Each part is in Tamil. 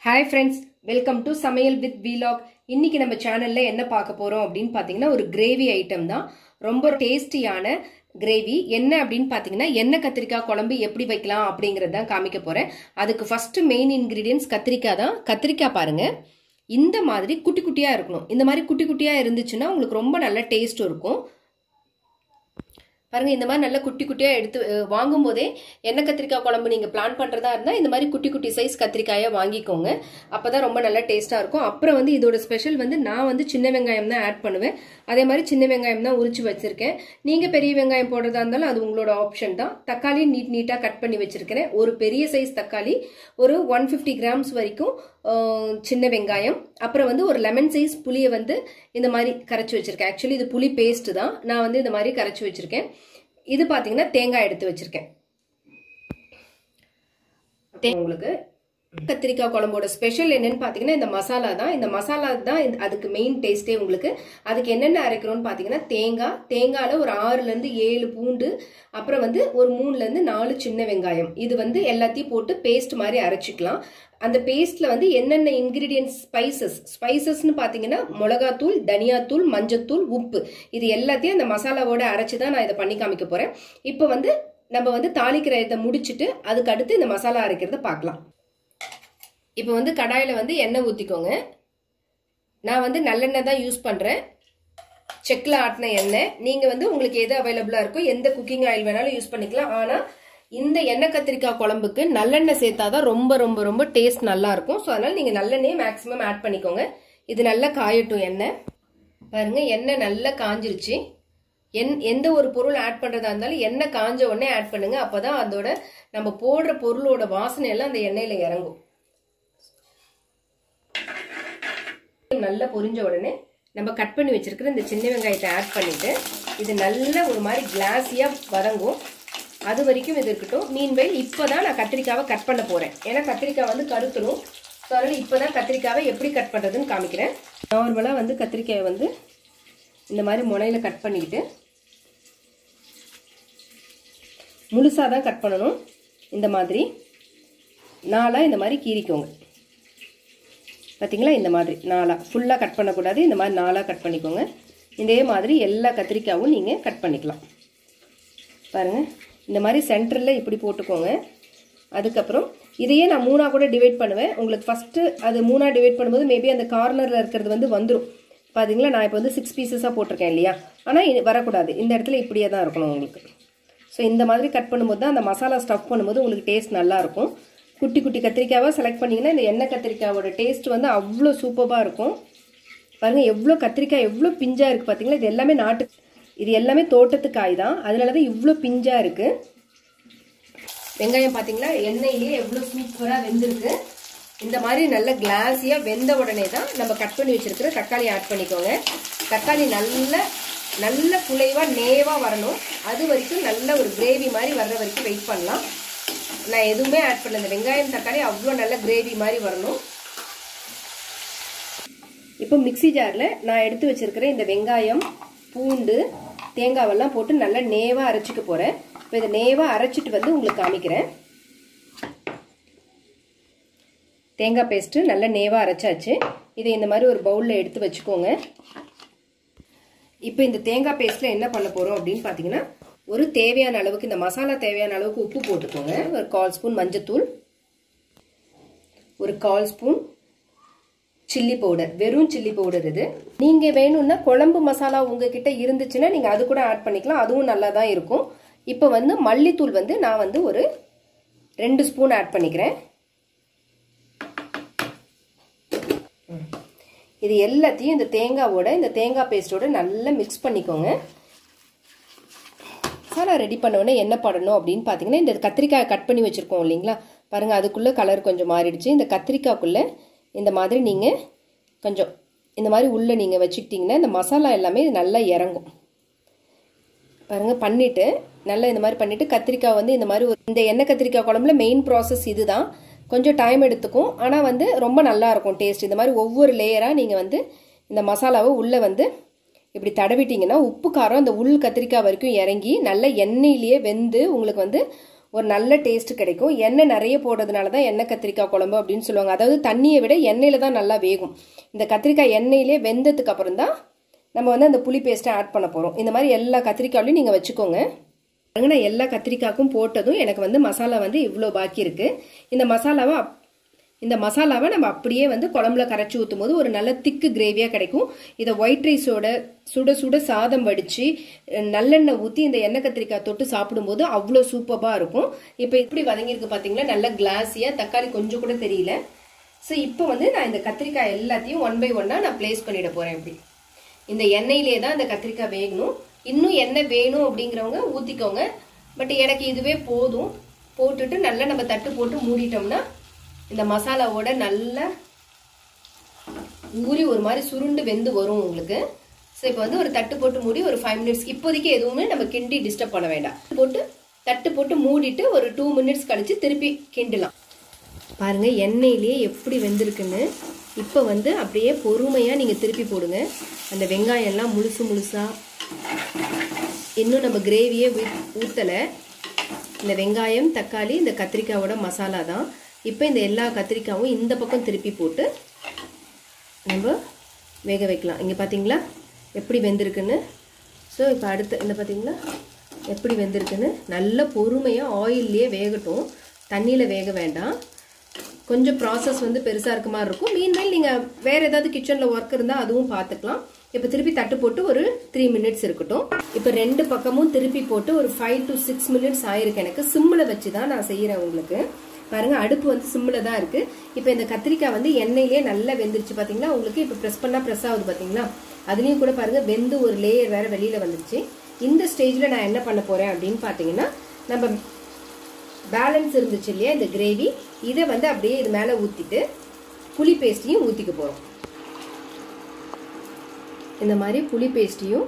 ஹாய் ஃப்ரெண்ட்ஸ் வெல்கம் டு சமையல் வித் வீலாக் இன்னைக்கு நம்ம சேனல்ல என்ன பார்க்க போறோம் அப்படின்னு பார்த்தீங்கன்னா ஒரு கிரேவி ஐட்டம் தான் ரொம்ப டேஸ்டியான கிரேவி என்ன அப்படின்னு பார்த்தீங்கன்னா எண்ணெய் கத்திரிக்காய் குழம்பு எப்படி வைக்கலாம் அப்படிங்கறது தான் காமிக்க போறேன் அதுக்கு ஃபர்ஸ்ட் மெயின் இன்கிரீடியன்ஸ் கத்திரிக்காய் தான் கத்திரிக்காய் பாருங்க இந்த மாதிரி குட்டி குட்டியா இருக்கணும் இந்த மாதிரி குட்டி குட்டியா இருந்துச்சுன்னா உங்களுக்கு ரொம்ப நல்ல டேஸ்ட் இருக்கும் பாருங்க இந்த மாதிரி நல்லா குட்டி குட்டியா எடுத்து அஹ், வாங்கும் போதே எண்ணெய் கத்திரிக்காய் குழம்பு நீங்க பிளான் பண்றதா இருந்தா இந்த மாதிரி குட்டி குட்டி சைஸ் கத்திரிக்காயை வாங்கிக்கோங்க அப்பதான் ரொம்ப நல்லா டேஸ்டா இருக்கும் அப்புறம் வந்து இதோட ஸ்பெஷல் வந்து நான் வந்து சின்ன வெங்காயம் தான் ஆட் பண்ணுவேன் அதே மாதிரி சின்ன வெங்காயம் தான் உரிச்சு வச்சிருக்கேன் நீங்க பெரிய வெங்காயம் போடுறதா இருந்தாலும் அது உங்களோட ஆப்ஷன் தான் தக்காளி நீட் நீட்டா கட் பண்ணி வச்சிருக்கிறேன் ஒரு பெரிய சைஸ் தக்காளி ஒரு ஒன் ஃபிஃப்டி கிராம்ஸ் வரைக்கும் அஹ், சின்ன வெங்காயம் அப்புறம் வந்து ஒரு லெமன் சைஸ் புளியை வந்து இந்த மாதிரி கரைச்சி வச்சிருக்கேன் ஆக்சுவலி இது புளி பேஸ்ட் தான் நான் வந்து இந்த மாதிரி கரைச்சி வச்சிருக்கேன் இது பாத்தீங்கன்னா தேங்காய் எடுத்து வச்சிருக்கேன் தே- உங்களுக்கு கத்திரிக்காய் குழம்போட ஸ்பெஷல் என்னன்னு பாத்தீங்கன்னா இந்த மசாலா தான் இந்த மசாலா தான் இந்த- அதுக்கு மெயின் டேஸ்டே உங்களுக்கு அதுக்கு என்னென்ன அரைக்கிறோம்னு பாத்தீங்கன்னா தேங்காய் தேங்காயில ஒரு ஆறுல இருந்து ஏழு பூண்டு அப்புறம் வந்து ஒரு மூணுல இருந்து நாலு சின்ன வெங்காயம் இது வந்து எல்லாத்தையும் போட்டு பேஸ்ட் மாதிரி அரைச்சிக்கலாம் அந்த பேஸ்ட்ல வந்து என்னென்ன இன்கிரீடியன்ஸ் ஸ்பைசஸ் ஸ்பைசஸ்னு பாத்தீங்கன்னா மிளகாத்தூள் தனியாத்தூள் மஞ்சத்தூள் உப்பு இது எல்லாத்தையும் அந்த மசாலாவோட அரைச்சு தான் நான் இதை பண்ணி காமிக்க போறேன் இப்போ வந்து நம்ம வந்து தாளிக்கிற இதை முடிச்சிட்டு அதுக்கு அடுத்து இந்த மசாலா அரைக்கிறத பார்க்கலாம் இப்போ வந்து கடாயில வந்து எண்ணெய் ஊத்திக்கோங்க நான் வந்து நல்லெண்ணெய் தான் யூஸ் பண்றேன் செக்கில் ஆட்டின எண்ணெய் நீங்க வந்து உங்களுக்கு எது அவைலபிளா இருக்கோ எந்த குக்கிங் ஆயில் வேணாலும் யூஸ் பண்ணிக்கலாம் ஆனா இந்த எண்ணெய் கத்திரிக்காய் குழம்புக்கு நல்லெண்ணெய் சேர்த்தாதான் ரொம்ப ரொம்ப ரொம்ப டேஸ்ட் நல்லா இருக்கும் ஸோ அதனால நீங்க நல்லெண்ணெயை மேக்ஸிமம் ஆட் பண்ணிக்கோங்க இது நல்லா காயட்டும் எண்ணெய் பாருங்க எண்ணெய் நல்லா காஞ்சிருச்சு என் எந்த ஒரு பொருள் ஆட் பண்றதா இருந்தாலும் எண்ணெய் காஞ்ச உடனே ஆட் பண்ணுங்க அப்பதான் அதோட நம்ம போடுற பொருளோட வாசனை எல்லாம் அந்த எண்ணெயில இறங்கும் நல்லா பொரிஞ்ச உடனே நம்ம கட் பண்ணி வச்சிருக்கிற இந்த சின்ன வெங்காயத்தை ஆட் பண்ணிட்டு இது நல்ல ஒரு மாதிரி கிளாஸியா வதங்கும் அது வரைக்கும் இது இருக்கட்டும் மீன்வெயில் இப்போதான் நான் கத்திரிக்காவை கட் பண்ண போறேன் ஏன்னா கத்திரிக்காய் வந்து கருத்துரும் ஸோ அதனால இப்போதான் கத்திரிக்காவை எப்படி கட் பண்றதுன்னு காமிக்கிறேன் நார்மலாக வந்து கத்திரிக்காயை வந்து இந்த மாதிரி முனையில கட் பண்ணிக்கிட்டு முழுசாக தான் கட் பண்ணணும் இந்த மாதிரி நாலாக இந்த மாதிரி கீறிக்கோங்க பார்த்தீங்களா இந்த மாதிரி நாலாக ஃபுல்லாக கட் பண்ணக்கூடாது இந்த மாதிரி நாலாக கட் பண்ணிக்கோங்க இதே மாதிரி எல்லா கத்திரிக்காவும் நீங்கள் கட் பண்ணிக்கலாம் பாருங்கள் இந்த மாதிரி சென்டரில் இப்படி போட்டுக்கோங்க அதுக்கப்புறம் இதையே நான் மூணாக கூட டிவைட் பண்ணுவேன் உங்களுக்கு ஃபஸ்ட்டு அது மூணாக டிவைட் பண்ணும்போது மேபி அந்த கார்னரில் இருக்கிறது வந்து வந்துடும் பார்த்தீங்களா நான் இப்போ வந்து சிக்ஸ் பீசஸாக போட்டிருக்கேன் இல்லையா ஆனால் இது வரக்கூடாது இந்த இடத்துல இப்படியே தான் இருக்கணும் உங்களுக்கு ஸோ இந்த மாதிரி கட் பண்ணும்போது தான் அந்த மசாலா ஸ்டஃப் பண்ணும்போது உங்களுக்கு டேஸ்ட் நல்லா இருக்கும் குட்டி குட்டி கத்திரிக்காவாக செலக்ட் பண்ணிங்கன்னா இந்த எண்ணெய் கத்திரிக்காவோட டேஸ்ட் வந்து அவ்வளோ சூப்பராக இருக்கும் பாருங்கள் எவ்வளோ கத்திரிக்காய் எவ்வளோ பிஞ்சாக இருக்குது பார்த்தீங்களா இது எல்லாமே நாட்டு இது எல்லாமே தோட்டத்து காய் தான் அதனால தான் இவ்வளோ பிஞ்சாக இருக்குது வெங்காயம் பார்த்தீங்களா எண்ணெயிலேயே எவ்வளோ சூப்பராக வெந்திருக்கு இந்த மாதிரி நல்ல கிளாஸியாக வெந்த உடனே தான் நம்ம கட் பண்ணி வச்சிருக்கிற தக்காளி ஆட் பண்ணிக்கோங்க தக்காளி நல்ல நல்ல குலைவாக நேவாக வரணும் அது வரைக்கும் நல்ல ஒரு கிரேவி மாதிரி வர்ற வரைக்கும் வெயிட் பண்ணலாம் நான் எதுவுமே ஆட் பண்ணல இந்த வெங்காயம் தக்காளி அவ்வளோ நல்ல கிரேவி மாதிரி வரணும் இப்போ மிக்ஸி ஜாரில் நான் எடுத்து வச்சிருக்கிற இந்த வெங்காயம் பூண்டு தேங்காவெல்லாம் போட்டு நல்லா நேவாக அரைச்சிக்க போகிறேன் இப்போ இதை நேவாக அரைச்சிட்டு வந்து உங்களுக்கு காமிக்கிறேன் தேங்காய் பேஸ்ட்டு நல்லா நேவாக அரைச்சாச்சு இதை இந்த மாதிரி ஒரு பவுலில் எடுத்து வச்சுக்கோங்க இப்போ இந்த தேங்காய் பேஸ்ட்டில் என்ன பண்ண போகிறோம் அப்படின்னு பார்த்தீங்கன்னா ஒரு தேவையான அளவுக்கு இந்த மசாலா தேவையான அளவுக்கு உப்பு போட்டுக்கோங்க ஒரு கால் ஸ்பூன் மஞ்சத்தூள் ஒரு கால் ஸ்பூன் சில்லி பவுடர் வெறும் சில்லி பவுடர் இது நீங்க வேணும்னா குழம்பு மசாலா உங்ககிட்ட இருந்துச்சுன்னா நீங்க அது கூட ஆட் பண்ணிக்கலாம் அதுவும் நல்லா தான் இருக்கும் இப்போ வந்து மல்லித்தூள் வந்து நான் வந்து ஒரு ரெண்டு ஸ்பூன் ஆட் பண்ணிக்கிறேன் இது எல்லாத்தையும் இந்த தேங்காவோட இந்த தேங்காய் பேஸ்டோட நல்லா மிக்ஸ் பண்ணிக்கோங்க மசாலா ரெடி பண்ண உடனே என்ன பண்ணணும் அப்படின்னு பார்த்தீங்கன்னா இந்த கத்திரிக்காய் கட் பண்ணி வச்சுருக்கோம் இல்லைங்களா பாருங்கள் அதுக்குள்ளே கலர் கொஞ்சம் மாறிடுச்சு இந்த கத்திரிக்காய்க்குள்ளே இந்த மாதிரி நீங்கள் கொஞ்சம் இந்த மாதிரி உள்ளே நீங்கள் வச்சுக்கிட்டிங்கன்னா இந்த மசாலா எல்லாமே நல்லா இறங்கும் பாருங்கள் பண்ணிவிட்டு நல்லா இந்த மாதிரி பண்ணிவிட்டு கத்திரிக்காய் வந்து இந்த மாதிரி ஒரு இந்த எண்ணெய் கத்திரிக்காய் குழம்புல மெயின் ப்ராசஸ் இதுதான் கொஞ்சம் டைம் எடுத்துக்கும் ஆனால் வந்து ரொம்ப நல்லா இருக்கும் டேஸ்ட் இந்த மாதிரி ஒவ்வொரு லேயராக நீங்கள் வந்து இந்த மசாலாவை உள்ளே வந்து இப்படி தடவிட்டிங்கன்னா உப்பு காரம் அந்த உள் கத்திரிக்காய் வரைக்கும் இறங்கி நல்ல எண்ணெயிலேயே வெந்து உங்களுக்கு வந்து ஒரு நல்ல டேஸ்ட் கிடைக்கும் எண்ணெய் நிறைய போடுறதுனால தான் எண்ணெய் கத்திரிக்காய் குழம்பு அப்படின்னு சொல்லுவாங்க அதாவது தண்ணியை விட எண்ணெயில தான் நல்லா வேகும் இந்த கத்திரிக்காய் எண்ணெயிலே வெந்ததுக்கு அப்புறம் தான் நம்ம வந்து அந்த புளி பேஸ்ட்டை ஆட் பண்ண போகிறோம் இந்த மாதிரி எல்லா கத்திரிக்காயிலையும் நீங்கள் வச்சுக்கோங்க பாருங்க நான் எல்லா கத்திரிக்காய்க்கும் போட்டதும் எனக்கு வந்து மசாலா வந்து இவ்வளோ பாக்கி இருக்கு இந்த மசாலாவை இந்த மசாலாவை நம்ம அப்படியே வந்து குழம்புல கரைச்சி ஊற்றும் போது ஒரு நல்ல திக்கு கிரேவியாக கிடைக்கும் இதை ஒயிட் ரைஸோட சுட சுட சாதம் வடித்து நல்லெண்ணெய் ஊற்றி இந்த எண்ணெய் கத்திரிக்காய் தொட்டு சாப்பிடும்போது அவ்வளோ சூப்பராக இருக்கும் இப்போ இப்படி வதங்கியிருக்கு பார்த்தீங்களா நல்ல கிளாஸியாக தக்காளி கொஞ்சம் கூட தெரியல ஸோ இப்போ வந்து நான் இந்த கத்திரிக்காய் எல்லாத்தையும் ஒன் பை ஒன்னாக நான் பிளேஸ் பண்ணிட போகிறேன் இப்படி இந்த எண்ணெயிலே தான் இந்த கத்திரிக்காய் வேகணும் இன்னும் எண்ணெய் வேணும் அப்படிங்கிறவங்க ஊற்றிக்கோங்க பட் எனக்கு இதுவே போதும் போட்டுட்டு நல்லா நம்ம தட்டு போட்டு மூடிட்டோம்னா இந்த மசாலாவோட நல்லா ஊறி ஒரு மாதிரி சுருண்டு வெந்து வரும் உங்களுக்கு ஸோ இப்போ வந்து ஒரு தட்டு போட்டு மூடி ஒரு ஃபைவ் மினிட்ஸ் இப்போதைக்கு எதுவுமே நம்ம கிண்டி டிஸ்டர்ப் பண்ண வேண்டாம் போட்டு தட்டு போட்டு மூடிட்டு ஒரு டூ மினிட்ஸ் கழிச்சு திருப்பி கிண்டலாம் பாருங்க எண்ணெயிலேயே எப்படி வெந்திருக்குன்னு இப்போ வந்து அப்படியே பொறுமையாக நீங்கள் திருப்பி போடுங்க அந்த வெங்காயம் எல்லாம் முழுசு முழுசாக இன்னும் நம்ம கிரேவியே ஊற்றலை இந்த வெங்காயம் தக்காளி இந்த கத்திரிக்காயோட மசாலா தான் இப்போ இந்த எல்லா கத்திரிக்காயும் இந்த பக்கம் திருப்பி போட்டு நம்ம வேக வைக்கலாம் இங்கே பார்த்தீங்களா எப்படி வெந்திருக்குன்னு ஸோ இப்போ அடுத்து இந்த பார்த்தீங்களா எப்படி வெந்திருக்குன்னு நல்ல பொறுமையாக ஆயில்லையே வேகட்டும் தண்ணியில் வேக வேண்டாம் கொஞ்சம் ப்ராசஸ் வந்து பெருசாக இருக்க மாதிரி இருக்கும் மீன்மேல் நீங்கள் வேறு ஏதாவது கிச்சனில் ஒர்க் இருந்தால் அதுவும் பார்த்துக்கலாம் இப்போ திருப்பி தட்டு போட்டு ஒரு த்ரீ மினிட்ஸ் இருக்கட்டும் இப்போ ரெண்டு பக்கமும் திருப்பி போட்டு ஒரு ஃபைவ் டு சிக்ஸ் மினிட்ஸ் ஆயிருக்கு எனக்கு சிம்மில் வச்சு தான் நான் செய்கிறேன் உங்களுக்கு பாருங்க அடுப்பு வந்து சிம்மில் தான் இருக்கு இப்போ இந்த கத்திரிக்காய் வந்து எண்ணெயிலே நல்லா வெந்துருச்சு பார்த்தீங்களா உங்களுக்கு இப்போ ப்ரெஸ் பண்ணால் ப்ரெஸ் ஆகுது பார்த்தீங்களா அதுலேயும் கூட பாருங்க வெந்து ஒரு லேயர் வேற வெளியில் வந்துருச்சு இந்த ஸ்டேஜில் நான் என்ன பண்ண போகிறேன் அப்படின்னு பார்த்தீங்கன்னா நம்ம பேலன்ஸ் இருந்துச்சு இல்லையா இந்த கிரேவி இதை வந்து அப்படியே இது மேலே ஊற்றிட்டு புளி பேஸ்ட்டையும் ஊற்றிக்க போகிறோம் இந்த மாதிரி புளி பேஸ்ட்டையும்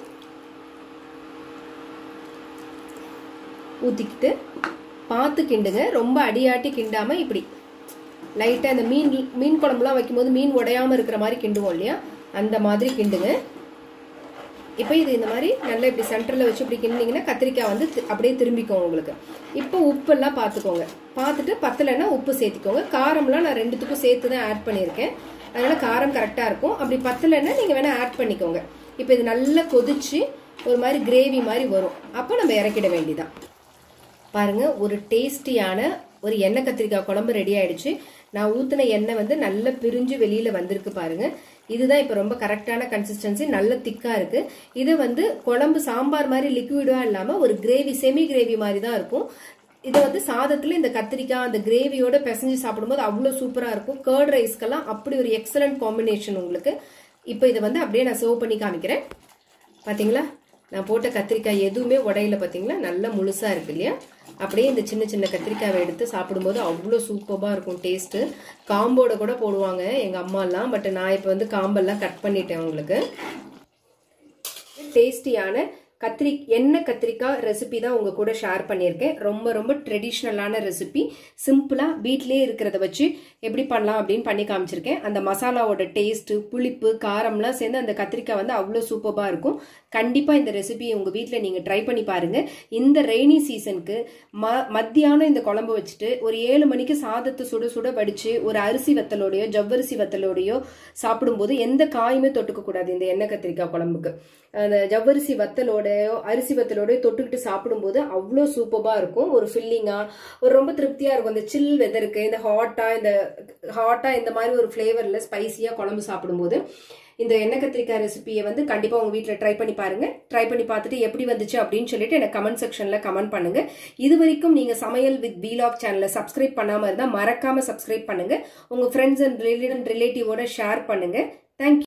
ஊற்றிக்கிட்டு பார்த்து கிண்டுங்க ரொம்ப அடியாட்டி கிண்டாமல் இப்படி லைட்டாக இந்த மீன் மீன் குழம்புலாம் வைக்கும்போது மீன் உடையாமல் இருக்கிற மாதிரி கிண்டுவோம் இல்லையா அந்த மாதிரி கிண்டுங்க இப்போ இது இந்த மாதிரி நல்லா இப்படி சென்டரில் வச்சு இப்படி கிண்டிங்கன்னா கத்திரிக்காய் வந்து அப்படியே திரும்பிக்கும் உங்களுக்கு இப்போ உப்பெல்லாம் பார்த்துக்கோங்க பார்த்துட்டு பத்தலைன்னா உப்பு சேர்த்திக்கோங்க காரம்லாம் நான் ரெண்டுத்துக்கும் சேர்த்து தான் ஆட் பண்ணியிருக்கேன் அதனால காரம் கரெக்டாக இருக்கும் அப்படி பத்தலைன்னா நீங்கள் வேணால் ஆட் பண்ணிக்கோங்க இப்போ இது நல்லா கொதிச்சு ஒரு மாதிரி கிரேவி மாதிரி வரும் அப்போ நம்ம இறக்கிட வேண்டியதான் பாருங்க ஒரு டேஸ்டியான ஒரு எண்ணெய் கத்திரிக்காய் குழம்பு ரெடி ஆயிடுச்சு நான் ஊத்தின எண்ணெய் வந்து நல்லா பிரிஞ்சு வெளியில வந்திருக்கு பாருங்க இதுதான் இப்போ ரொம்ப கரெக்டான கன்சிஸ்டன்சி நல்ல திக்கா இருக்கு இது வந்து குழம்பு சாம்பார் மாதிரி லிக்விடா இல்லாம ஒரு கிரேவி செமி கிரேவி மாதிரி தான் இருக்கும் இதை வந்து சாதத்துல இந்த கத்திரிக்காய் அந்த கிரேவியோட பிசைஞ்சு சாப்பிடும்போது அவ்வளோ சூப்பரா இருக்கும் கேர்ட் ரைஸ்க்கெல்லாம் அப்படி ஒரு எக்ஸலண்ட் காம்பினேஷன் உங்களுக்கு இப்போ இதை வந்து அப்படியே நான் சர்வ் பண்ணி காமிக்கிறேன் பாத்தீங்களா நான் போட்ட கத்திரிக்காய் எதுவுமே உடையில பார்த்தீங்களா நல்லா முழுசாக இருக்கு இல்லையா அப்படியே இந்த சின்ன சின்ன கத்திரிக்காவை எடுத்து சாப்பிடும்போது அவ்வளோ சூப்பராக இருக்கும் டேஸ்ட்டு காம்போட கூட போடுவாங்க எங்கள் அம்மாலாம் பட் நான் இப்போ வந்து காம்பெல்லாம் கட் பண்ணிட்டேன் உங்களுக்கு டேஸ்டியான கத்திரி எண்ணெய் கத்திரிக்காய் ரெசிபி தான் உங்க கூட ஷேர் பண்ணியிருக்கேன் ரொம்ப ரொம்ப ட்ரெடிஷ்னலான ரெசிபி சிம்பிளா வீட்லயே இருக்கிறத வச்சு எப்படி பண்ணலாம் அப்படின்னு பண்ணி காமிச்சிருக்கேன் அந்த மசாலாவோட டேஸ்ட் புளிப்பு காரம்லாம் சேர்ந்து அந்த கத்திரிக்காய் வந்து அவ்வளோ சூப்பராக இருக்கும் கண்டிப்பா இந்த ரெசிபி உங்க வீட்டில் நீங்க ட்ரை பண்ணி பாருங்க இந்த ரெய்னி சீசனுக்கு ம மத்தியானம் இந்த குழம்பு வச்சுட்டு ஒரு ஏழு மணிக்கு சாதத்தை சுட சுட வடிச்சு ஒரு அரிசி வத்தலோடையோ ஜவ்வரிசி வத்தலோடையோ சாப்பிடும்போது எந்த காயுமே தொட்டுக்க கூடாது இந்த எண்ணெய் கத்திரிக்காய் குழம்புக்கு அந்த ஜவ்வரிசி வத்தலோடையோ அரிசி வத்தலோடையோ தொட்டுக்கிட்டு சாப்பிடும்போது அவ்வளோ சூப்பராக இருக்கும் ஒரு ஃபில்லிங்காக ஒரு ரொம்ப திருப்தியாக இருக்கும் இந்த சில் வெதருக்கு இந்த ஹாட்டாக இந்த ஹாட்டாக இந்த மாதிரி ஒரு ஃப்ளேவரில் ஸ்பைசியாக குழம்பு சாப்பிடும்போது இந்த எண்ணெய் கத்திரிக்காய் ரெசிபியை வந்து கண்டிப்பாக உங்கள் வீட்டில் ட்ரை பண்ணி பாருங்க ட்ரை பண்ணி பார்த்துட்டு எப்படி வந்துச்சு அப்படின்னு சொல்லிட்டு எனக்கு கமெண்ட் செக்ஷனில் கமெண்ட் பண்ணுங்க இது வரைக்கும் நீங்கள் சமையல் வித் வீலாக் சேனலை சப்ஸ்கிரைப் பண்ணாமல் இருந்தால் மறக்காம சப்ஸ்கிரைப் பண்ணுங்க உங்கள் ஃப்ரெண்ட்ஸ் அண்ட் ரிலேட்டிவோட ஷேர் பண்ணுங்க தேங்க்யூ